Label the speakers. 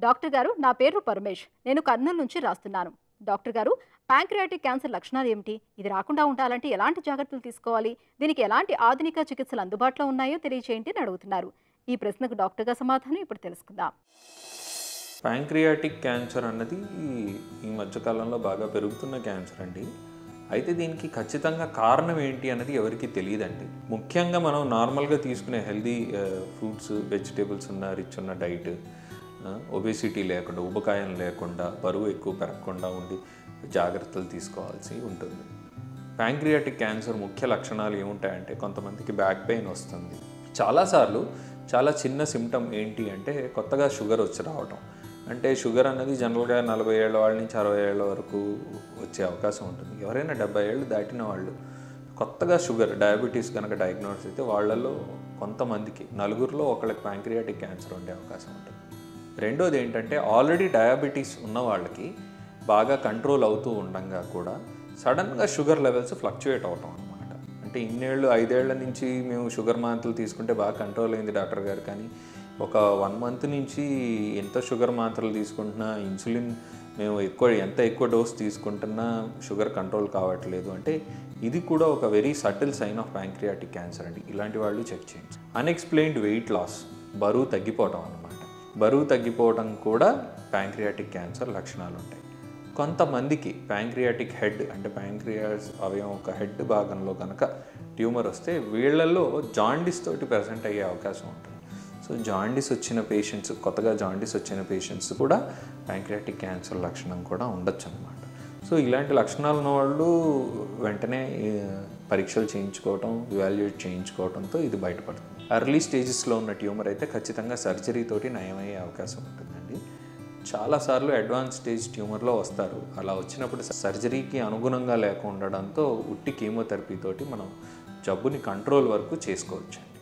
Speaker 1: doctor గారు నా పేరు పరమేష్ నేను కర్నూలు నుంచి రాస్తున్నాను డాక్టర్ గారు ప్యాంక్రియాటిక్ క్యాన్సర్ లక్షణాలు ఏమిటి ఇది రాకుండా ఉండాలంటే ఎలాంటి జాగ్రత్తలు తీసుకోవాలి దీనికి ఎలాంటి ఆధునిక చికిత్సలు అందుబాటులో ఉన్నాయో తెలియచేయండి అని అడుగుతున్నారు ఈ ప్రశ్నకు డాక్టర్ గారు సమాధానం ఇప్పుడు తెలుసుకుందాం
Speaker 2: ప్యాంక్రియాటిక్ క్యాన్సర్ అన్నది ఈ- ఈ మధ్యకాలంలో బాగా పెరుగుతున్న క్యాన్సర్ అండి అయితే దీనికి ఖచ్చితంగా కారణం ఏంటి అన్నది ఎవరికి తెలియదండి ముఖ్యంగా మనం నార్మల్గా తీసుకునే హెల్దీ ఫ్రూట్స్ వెజిటేబుల్స్ ఉన్న రిచ్ ఉన్న డైట్ ఒబేసిటీ లేకుండా ఉబకాయం లేకుండా బరువు ఎక్కువ పెరగకుండా ఉండి జాగ్రత్తలు తీసుకోవాల్సి ఉంటుంది ప్యాంక్రియాటిక్ క్యాన్సర్ ముఖ్య లక్షణాలు ఏముంటాయంటే కొంతమందికి బ్యాక్ పెయిన్ వస్తుంది చాలాసార్లు చాలా చిన్న సిమ్టమ్ ఏంటి అంటే కొత్తగా షుగర్ వచ్చి రావటం అంటే షుగర్ అన్నది జనరల్గా నలభై ఏళ్ళ వాళ్ళ నుంచి అరవై ఏళ్ళ వరకు వచ్చే అవకాశం ఉంటుంది ఎవరైనా డెబ్బై ఏళ్ళు దాటిన వాళ్ళు కొత్తగా షుగర్ డయాబెటీస్ కనుక డయాగ్నోస్ అయితే వాళ్ళలో కొంతమందికి నలుగురిలో ఒకళ్ళకి ప్యాంక్రియాటిక్ క్యాన్సర్ ఉండే అవకాశం ఉంటుంది రెండోది ఏంటంటే ఆల్రెడీ డయాబెటీస్ ఉన్న వాళ్ళకి బాగా కంట్రోల్ అవుతూ ఉండంగా కూడా సడన్గా షుగర్ లెవెల్స్ ఫ్లక్చుయేట్ అవటం అనమాట అంటే ఇన్నేళ్ళు ఐదేళ్ల నుంచి మేము షుగర్ మాత్రలు తీసుకుంటే బాగా కంట్రోల్ అయింది డాక్టర్ గారు కానీ ఒక వన్ మంత్ నుంచి ఎంత షుగర్ మాత్రలు తీసుకుంటున్నా ఇన్సులిన్ మేము ఎక్కువ ఎంత ఎక్కువ డోస్ తీసుకుంటున్నా షుగర్ కంట్రోల్ కావట్లేదు అంటే ఇది కూడా ఒక very subtle sign of pancreatic cancer అండి ఇలాంటి వాళ్ళు చెక్ చేయండి అన్ఎక్స్ప్లెయిన్డ్ వెయిట్ లాస్ బరువు తగ్గిపోవటం అనమాట బరువు తగ్గిపోవడం కూడా ప్యాంక్రియాటిక్ క్యాన్సర్ లక్షణాలు ఉంటాయి కొంతమందికి ప్యాంక్రియాటిక్ హెడ్ అంటే ప్యాంక్రియాస్ అవయం ఒక హెడ్ భాగంలో కనుక ట్యూమర్ వస్తే వీళ్ళల్లో జాండిస్ తోటి ప్రజెంట్ అయ్యే అవకాశం ఉంటుంది సో జాండిస్ వచ్చిన పేషెంట్స్ కొత్తగా జాండిస్ వచ్చిన పేషెంట్స్ కూడా ప్యాంక్రియాటిక్ క్యాన్సర్ లక్షణం కూడా ఉండొచ్చు అనమాట సో ఇలాంటి లక్షణాలు ఉన్న వాళ్ళు వెంటనే ఏ, పరీక్షలు చేయించుకోవటం ఇవాల్యుయేట్ చేయించుకోవడంతో ఇది బయటపడుతుంది అర్లీ స్టేజెస్లో ఉన్న ట్యూమర్ అయితే ఖచ్చితంగా సర్జరీ తోటి నయమయ్యే అవకాశం ఉంటుందండి చాలాసార్లు అడ్వాన్స్ స్టేజ్ ట్యూమర్లో వస్తారు అలా వచ్చినప్పుడు సర్జరీకి అనుగుణంగా లేకుండా ఉండడంతో ఉట్టి కీమోథెరపీ తోటి మనం జబ్బుని కంట్రోల్ వరకు చేసుకోవచ్చు